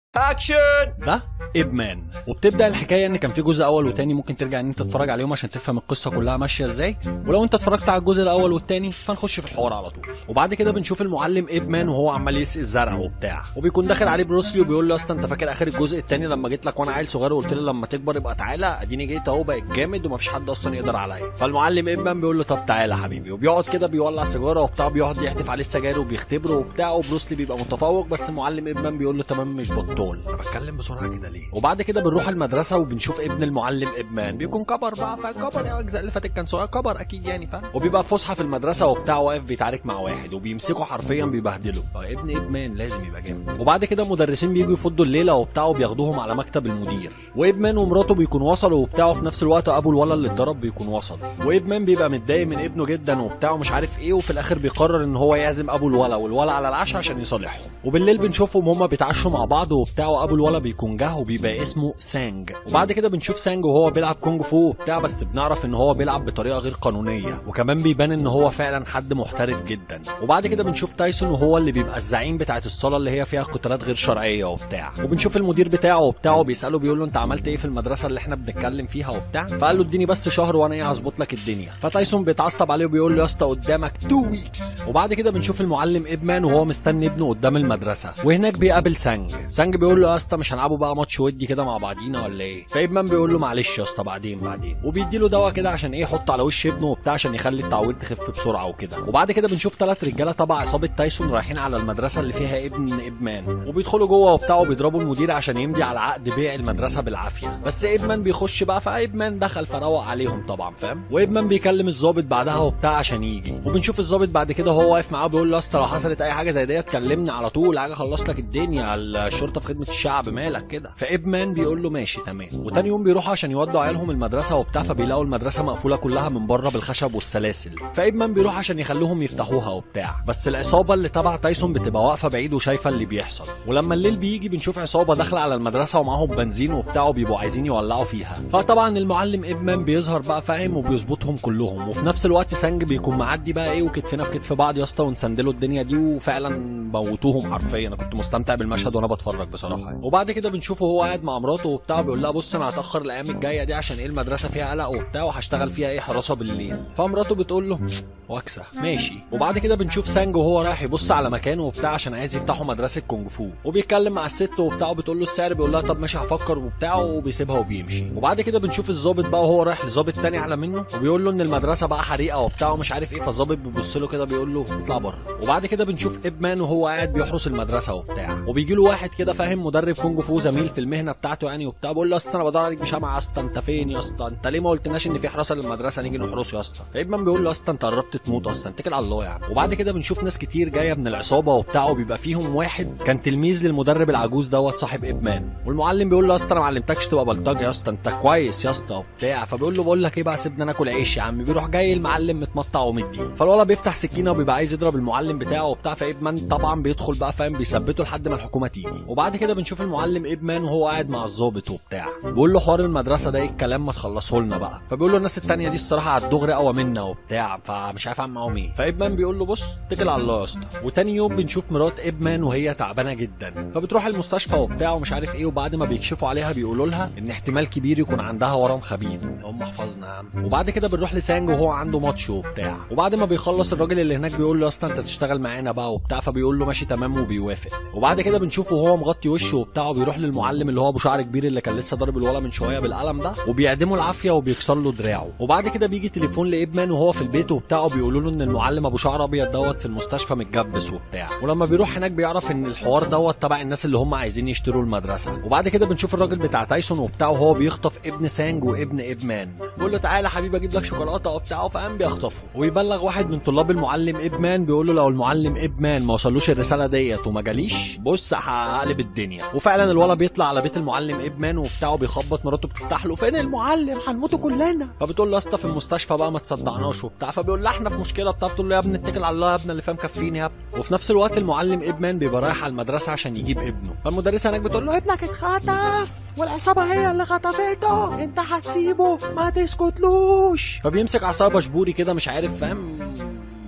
اكشن ده ادمان وبتبدا الحكايه ان كان في جزء اول وتاني ممكن ترجع ان انت تتفرج عليهم عشان تفهم القصه كلها ماشيه ازاي ولو انت اتفرجت على الجزء الاول والتاني فنخش في الحوار على طول وبعد كده بنشوف المعلم ادمان وهو عمال يسقي الزرع وبتاع وبيكون داخل عليه بروسلي وبيقول له اصلا انت فاكر اخر الجزء التاني لما جيت لك وانا عيل صغير وقلت لي لما تكبر يبقى تعالى اديني جيت اهو بقيت جامد ومفيش حد اصلا يقدر عليا فالمعلم ادمان بيقول له طب تعالى يا حبيبي وبيقعد كده بيولع سيجاره وبتاع بيقعد يحدف عليه السجاير وبيختبره وبتاع وبروسلي بيبقى متفوق بس المعلم ادمان بيقول له تمام مش بطال انا بتكلم بسرعه كده ليه وبعد كده بنروح المدرسه وبنشوف ابن المعلم ادمان بيكون كبر بقى فكبر يا الاجزاء اللي فاتت كان صغير كبر اكيد يعني فاهم وبيبقى فسحه في المدرسه وبتاع واقف بيتعارك مع واحد وبيمسكه حرفيا بيبهدله ابن ادمان لازم يبقى جامد وبعد كده المدرسين بيجوا يفضوا الليله وبتاع وبياخدوهم على مكتب المدير وادمان ومراته بيكونوا وصلوا وبتاع وفي نفس الوقت ابو الولد اللي اتضرب بيكون وصل وادمان بيبقى متضايق من ابنه جدا وبتاع ومش عارف ايه وفي الاخر بيقرر ان هو يعزم ابو الولا والولا على العشاء عشان يصالحهم وبالليل بنشوفهم هما بيتعشوا مع بعض وبتاع وابو الولا بيكون جه وبيبقى اسمه سانج وبعد كده بنشوف سانج وهو بيلعب كونج فو وبتاع بس بنعرف ان هو بيلعب بطريقه غير قانونيه وكمان بيبان ان هو فعلا حد محترف جدا وبعد كده بنشوف تايسون وهو اللي بيبقى الزعيم بتاعت الصاله اللي هي فيها قتالات غير شرعيه وبتاع وبنشوف المدير بتاعه وبتاع وبيساله بيقول له انت عملت ايه في المدرسه اللي احنا بنتكلم فيها وبتاع فقال له اديني بس شهر وانا ايه هظبط لك الدنيا فتايسون بيتعصب عليه وبيقول له يا اسطى قدامك 2 ويكس وبعد كده بنشوف المعلم ادمان وهو مستني ابنه قدام المدرسه وهناك بيقابل سانج سانج بيقول له يا اسطى مش هنلعبوا بقى ماتش ودي كده مع بعضينا ولا ايه فادمان بيقول له معلش يا اسطى بعدين بعدين وبيدي له دواء كده عشان ايه يحطه على وش ابنه وبتاع عشان يخلي التعوير تخف بسرعه وكده وبعد كده بنشوف ثلاث رجاله تبع عصابه تايسون رايحين على المدرسه اللي فيها ابن ادمان وبيدخلوا جوه وبتاع وبيضربوا المدير عشان يمضي على عقد بيع المدرسه بالعافيه بس ادمان بيخش بقى فادمان دخل فروق عليهم طبعا فاهم وادمان بيكلم الضابط بعدها وبتاع عشان يجي وبنشوف الضابط بعد كده هو واقف معاه بيقول له يا اسطى لو حصلت اي حاجه زي ديت كلمني على طول حاجه خلص لك الدنيا الشرطه في خدمه الشعب مالك كده فادمان بيقول له ماشي تمام وتاني يوم بيروحوا عشان يودوا عيالهم المدرسه وبتاع فبيلاقوا المدرسه مقفوله كلها من بره بالخشب والسلاسل فادمان بيروح عشان يخلوهم يفتحوها وبتاع بس العصابه اللي تبع تايسون بتبقى واقفه بعيد وشايفه اللي بيحصل ولما الليل بيجي بنشوف عصابه داخله على المدرسه ومعاهم بنزين وبتاع وبيبقوا عايزين يولعوا فيها فطبعا المعلم ادمان بيظهر بقى فاهم وبيظبطهم كلهم وفي نفس الوقت سانج بيكون معدي بقى ايه وكتفنا في كتف بعض يا اسطى ونسندلوا الدنيا دي وفعلا موتوهم حرفيا انا كنت مستمتع بالمشهد وانا بتفرج بصراحه يعني. وبعد كده بنشوفه هو قاعد مع مراته وبتاع بيقول لها بص انا هتاخر الايام الجايه دي عشان ايه المدرسه فيها قلق وبتاع وهشتغل فيها ايه حراسه بالليل فمراته بتقول له واكسه ماشي وبعد كده بنشوف سانج وهو رايح يبص على مكانه وبتاع عشان عايز يفتحوا مدرسه كونج فو وبيتكلم مع الست وبتاع وبتقول له السعر بيقول لها طب ماشي هفكر وبتاع وبيسيبها وبيمشي وبعد كده بنشوف الظابط بقى وهو رايح لظابط تاني اعلى منه وبيقول له ان المدرسه بقى حريقه وبتاع ومش عارف ايه فالظابط بيبص له كده بيقول له اطلع بره وبعد كده بنشوف ابمان وهو قاعد بيحرس المدرسه وبتاع وبيجي له واحد كده فاهم مدرب كونج فو زميل في المهنه بتاعته يعني وبتاع بيقول له اصل انا بدور عليك بشمعه يا اسطى انت فين يا اسطى انت ليه ما قلتناش ان في حراسه للمدرسه نيجي نحرسه يا اسطى فابمان بيقول له اصلا انت قربت تموت اصلا اتكل على الله يعني وبعد كده بنشوف ناس كتير جايه من العصابه وبتاع وبيبقى فيهم واحد كان تلميذ للمدرب العجوز دوت صاحب ابمان والمعلم بيقول له يا اسطى انا ما علمتكش تبقى بلطجي يا اسطى انت كويس يا اسطى وبتاع فبيقول له بقول لك ايه بقى سيبنا ناكل عيش يا عم بيروح جاي المعلم متمطع ومدي فالولد بيفتح سكينه وبيبقى عايز يضرب المعلم بتاعه وبتاع فابمان طبعا بيدخل بقى فاهم بيثبته لحد ما الحكومه تيجي وبعد كده بنشوف المعلم ابمان وهو قاعد مع الظابط وبتاع بيقول له حوار المدرسه ده ايه الكلام ما تخلصه لنا بقى فبيقول له الناس التانية دي الصراحه على الدغري اقوى منا وبتاع فمش عارف اعمل معاهم ايه فابمان بيقول له بص اتكل على الله يا اسطى وتاني يوم بنشوف مرات ابمان وهي تعبانه جدا فبتروح المستشفى وبتاع ومش عارف ايه وبعد ما بيكشفوا عليها بيقولوا لها ان احتمال كبير يكون عندها ورم خبيث اللهم احفظنا يا عم وبعد كده بنروح لسانج وهو عنده ماتش وبتاع وبعد ما بيخلص الراجل اللي هناك بيقول له اصلا انت تشتغل معانا بقى وبتاع فبيقول له ماشي تمام وبيوافق وبعد كده بنشوفه وهو مغطي وشه وبتاع وبيروح للمعلم اللي هو ابو شعر كبير اللي كان لسه ضارب الولا من شويه بالقلم ده وبيعدمه العافيه وبيكسر له دراعه وبعد كده بيجي تليفون لابمان وهو في البيت وبتاع وبيقولوا له ان المعلم ابو شعر ابيض دوت في المستشفى متجبس وبتاع ولما بيروح هناك بيعرف ان الحوار دوت تبع الناس اللي هم عايزين يشتروا المدرسه وبعد كده بنشوف الراجل بتاع تايسون وبتاع وهو بيخطف ابن سانج وابن ابمان بيقول له تعالى حبيبي اجيب لك شوكولاته وبتاع فقام بيخطفه ويبلغ واحد من طلاب المعلم ابمان بيقول له لو المعلم ابمان ما وصلوش الرساله ديت وما جاليش بص هقلب الدنيا وفعلا الولد بيطلع على بيت المعلم ابمان وبتاع بيخبط مراته بتفتح له فين المعلم هنموتوا كلنا فبتقول له يا اسطى في المستشفى بقى ما تصدعناش وبتاع فبيقول لها احنا في مشكله بتاع بتقول له يا ابني اتكل على الله يا ابني اللي فاهم كفيني يا ابني وفي نفس الوقت المعلم ابمان بيبقى رايح على المدرسه عشان يجيب ابنه فالمدرسه هناك بتقول له ابنك اتخطف والعصابه هي اللي خطفته انت هتسيبه ما تسكتلوش فبيمسك عصايه بشبوري كده مش عارف فاهم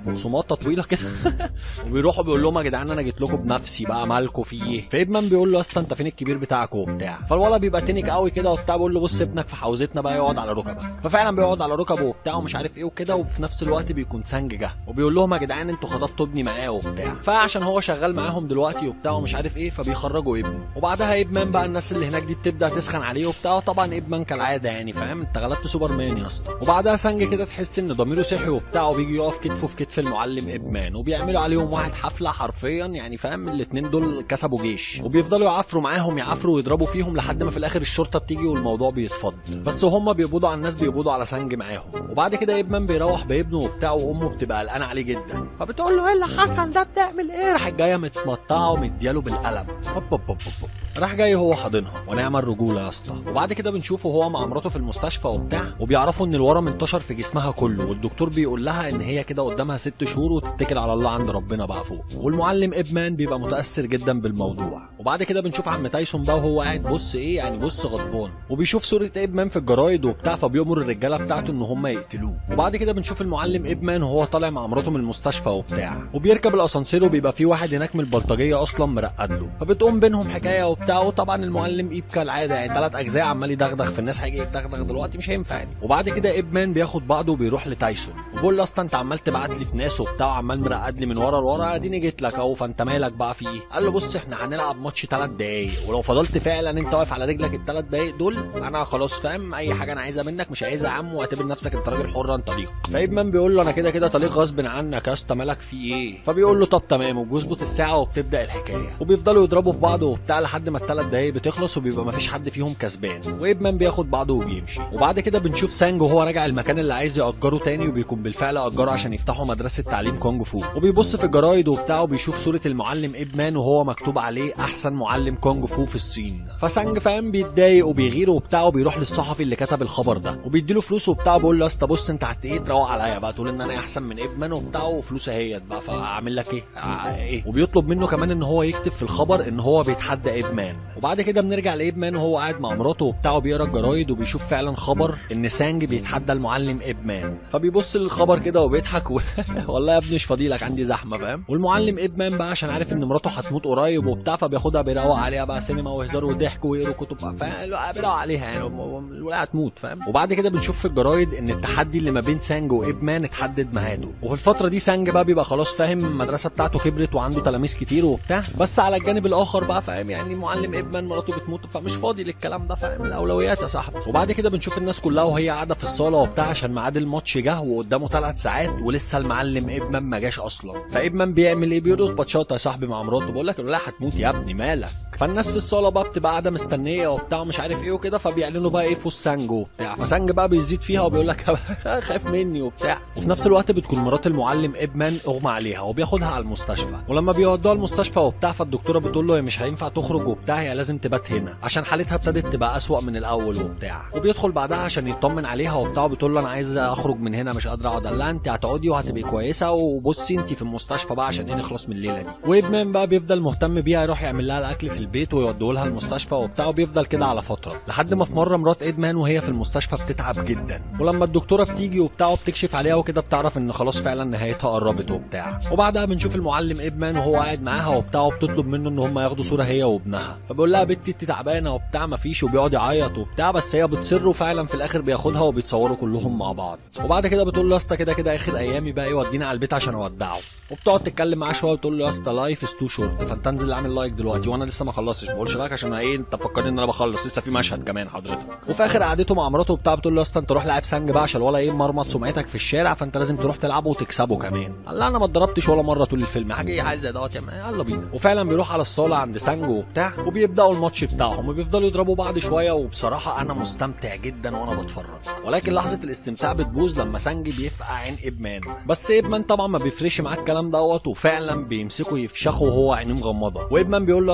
بقسماطه طويله كده وبيروحوا بيقول لهم يا جدعان انا جيت لكم بنفسي بقى مالكوا في ايه فابمان بيقول له يا اسطى انت فين الكبير بتاعك وبتاع فالولد بيبقى تنك قوي كده وبتاع بيقول له بص ابنك في حوزتنا بقى يقعد على ركبك ففعلا بيقعد على ركبه وبتاع ومش عارف ايه وكده وفي نفس الوقت بيكون سانج جه وبيقول لهم يا جدعان انتوا خطفتوا ابني معاه وبتاع فعشان هو شغال معاهم دلوقتي وبتاع ومش عارف ايه فبيخرجوا ابنه وبعدها ابمان بقى الناس اللي هناك دي بتبدا تسخن عليه وبتاع طبعا ابمان كالعاده يعني فاهم انت غلبت سوبرمان يا اسطى وبعدها سانج كده تحس ان ضميره صحي وبتاع وبيجي يقف كتفه في كتف المعلم ابمان وبيعملوا عليهم واحد حفله حرفيا يعني فاهم الاتنين دول كسبوا جيش وبيفضلوا يعفروا معاهم يعفروا ويضربوا فيهم لحد ما في الاخر الشرطه بتيجي والموضوع بيتفض بس هم بيقبضوا على الناس بيقبضوا على سانج معاهم وبعد كده ابمان بيروح بابنه وبتاع وامه بتبقى قلقانه عليه جدا فبتقول له ايه اللي حصل ده بتعمل ايه راح جايه متمطعه ومدياله بالقلم هوب هوب هوب هوب. راح جاي هو حاضنها ونعم الرجوله يا اسطى وبعد كده بنشوفه هو مع مراته في المستشفى وبتاع وبيعرفوا ان الورم انتشر في جسمها كله والدكتور بيقول لها ان هي كده قدامها ست شهور وتتكل على الله عند ربنا بقى فوق والمعلم ابمان بيبقى متاثر جدا بالموضوع وبعد كده بنشوف عم تايسون بقى وهو قاعد بص ايه يعني بص غضبان وبيشوف صوره ابمان في الجرايد وبتاع فبيامر الرجاله بتاعته ان هم يقتلوه وبعد كده بنشوف المعلم ابمان وهو طالع مع مراته من المستشفى وبتاع وبيركب الاسانسير وبيبقى في واحد هناك من البلطجيه اصلا مرقد له فبتقوم بينهم حكايه وبتاع وطبعا المعلم ايب كالعاده يعني ثلاث اجزاء عمال يدغدغ في الناس هيجي يدغدغ دلوقتي مش هينفع يعني وبعد كده ابمان بياخد بعضه وبيروح لتايسون وبيقول له اصلا انت عمال تبعت لي في ناس وبتاع وعمال مرقد لي من ورا لورا اديني جيت لك اهو فانت مالك بقى في ايه قال له بص احنا هنلعب ماتش ثلاث دقايق ولو فضلت فعلا انت واقف على رجلك الثلاث دقايق دول انا خلاص فاهم اي حاجه انا عايزها منك مش عايزها يا عم واعتبر نفسك انت راجل حر انت طليق فابمان بيقول له انا كده كده طليق غصب عنك يا اسطى مالك في ايه فبيقول له طب تمام وبيظبط الساعه وبتبدا الحكايه وبيفضلوا يضربوا في بعض وبتاع لحد ما الثلاث دقايق بتخلص وبيبقى مفيش حد فيهم كسبان وابمان بياخد بعضه وبيمشي وبعد كده بنشوف سانج وهو راجع المكان اللي عايز يأجره تاني وبيكون بالفعل أجره عشان يفتحوا مدرسة تعليم كونج فو وبيبص في الجرايد وبتاعه بيشوف صورة المعلم ابمان وهو مكتوب عليه أحسن معلم كونج فو في الصين فسانج فاهم بيتضايق وبيغير وبتاعه بيروح للصحفي اللي كتب الخبر ده وبيديله فلوس وبتاعه بيقول له يا اسطى بص انت هت ايه تروق عليا بقى تقول ان انا احسن من ابمان وبتاعه وفلوس اهيت بقى فاعمل لك ايه آه ايه وبيطلب منه كمان ان هو يكتب في الخبر ان هو بيتحدى ابمان وبعد كده بنرجع لابمان وهو قاعد مع مراته وبتاعه بيقرا الجرايد وبيشوف فعلا خبر ان سانج بيتحدى المعلم ابمان فبيبص للخبر كده وبيضحك و... والله يا ابني مش فاضيلك عندي زحمه فاهم والمعلم ابمان بقى عشان عارف ان مراته هتموت قريب وبتاع فبياخدها بيروق عليها بقى سينما وهزار وضحك ويقروا كتب فاهم بيروق عليها يعني الولايه هتموت فاهم وبعد كده بنشوف في الجرايد ان التحدي اللي ما بين سانج وابمان اتحدد ميعاده وفي الفتره دي سانج بقى بيبقى خلاص فاهم المدرسه بتاعته كبرت وعنده تلاميذ كتير وبتاع بس على الجانب الاخر بقى فاهم يعني معلم ابمان مراته بتموت فمش فاضي للكلام ده فاهم الاولويات يا صاحبي وبعد كده بنشوف الناس كلها وهي قاعده في الصاله وبتاع عشان ميعاد الماتش جه وقدامه ثلاث ساعات ولسه المعلم ابمان ما جاش اصلا فابمان بيعمل ايه بيرقص باتشاتا يا صاحبي مع مراته بقول لك لا هتموت يا ابني مالك فالناس في الصاله بقى بتبقى قاعده مستنيه وبتاع مش عارف ايه وكده فبيعلنوا بقى ايه فوز سانج وبتاع فسانج بقى بيزيد فيها وبيقول لك خايف مني وبتاع وفي نفس الوقت بتكون مرات المعلم ابمان اغمى عليها وبياخدها على المستشفى ولما بيودوها المستشفى وبتاع فالدكتوره بتقول له هي مش هينفع تخرج وبتاع هي لازم تبات هنا عشان حالتها ابتدت تبقى اسوأ من الاول وبتاع وبيدخل بعدها عشان يطمن عليها وبتاع بتقول له انا عايز اخرج من هنا مش قادره اقعد قال لها انت هتقعدي وهتبقي كويسه وبصي انت في المستشفى بقى عشان ايه نخلص من الليله دي وابمان بقى بيفضل مهتم بيها يروح يعمل لها الاكل في البيت ويوديه لها المستشفى وبتاع وبيفضل كده على فتره لحد ما في مره مرات ادمان وهي في المستشفى بتتعب جدا ولما الدكتوره بتيجي وبتاع وبتكشف عليها وكده بتعرف ان خلاص فعلا نهايتها قربت وبتاع وبعدها بنشوف المعلم ادمان وهو قاعد معاها وبتاع وبتطلب منه ان هم ياخدوا صوره هي وابنها فبيقول لها بنتي انت تعبانه وبتاع مفيش وبيقعد يعيط وبتاع بس هي بتصر وفعلا في الاخر بياخدها وبيتصوروا كلهم مع بعض وبعد كده بتقول له يا اسطى كده كده اخر ايامي بقى ايه ودينا على البيت عشان اودعه وبتقعد تتكلم معاه شويه وتقول له يا اسطى لايف از تو شورت فانت انزل اعمل لايك دلوقتي وانا لسه ما خلصتش ما بقولش لايك عشان ايه انت فكرني ان انا بخلص لسه في مشهد كمان حضرتك وفي اخر قعدته مع مراته وبتاع بتقول له يا اسطى انت روح لعب سانج بقى عشان ولا ايه مرمط سمعتك في الشارع فانت لازم تروح تلعبه وتكسبه كمان قال لها انا ما اتضربتش ولا مره طول الفيلم حاجه ايه حاجه زي دوت يا مان يلا بينا وفعلا بيروح على الصاله عند سانج وبتاع وبيبداوا الماتش بتاعهم وبيفضلوا يضربوا بعض شويه وبصراحه انا مستمتع جدا وانا بتفرج ولكن لحظه الاستمتاع بتبوظ لما سانج بيفقع عين ابمان بس ابمان طبعا ما بيفرقش معاه الكلام دوت وفعلا بيمسكوا يفشخوا وهو عينيه مغمضه وابمان بيقول له اصلا انا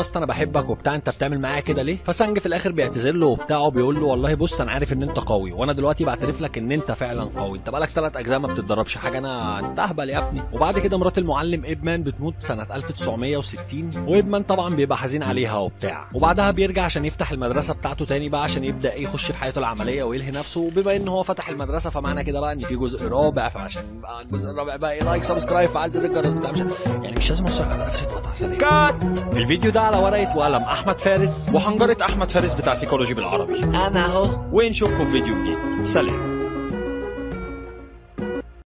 بحبك وبتاع انت بتعمل معايا كده ليه فسانج في الاخر بيعتذر له وبتاع وبيقول له والله بص انا عارف ان انت قوي وانا دلوقتي بعترف لك ان انت فعلا قوي انت بقالك ثلاث اجزاء ما بتتدربش حاجه انا انت اهبل يا ابني وبعد كده مرات المعلم ايبمان بتموت سنه 1960 وايبمان طبعا بيبقى حزين عليها وبتاع وبعدها بيرجع عشان يفتح المدرسه بتاعته تاني بقى عشان يبدا ايه يخش في حياته العمليه ويلهي نفسه وبما ان هو فتح المدرسه فمعنى كده بقى ان في جزء رابع فعشان بقى الجزء الرابع بقى ايه لايك سبسكرايب فعل زر الجرس بتاع مش يعني مش لازم اوصل على نفسي تقطع سلام كات الفيديو ده على ورقه وقلم احمد فارس وحنجرة احمد فارس بتاع سيكولوجي بالعربي انا اهو ونشوفكم في فيديو جديد سلام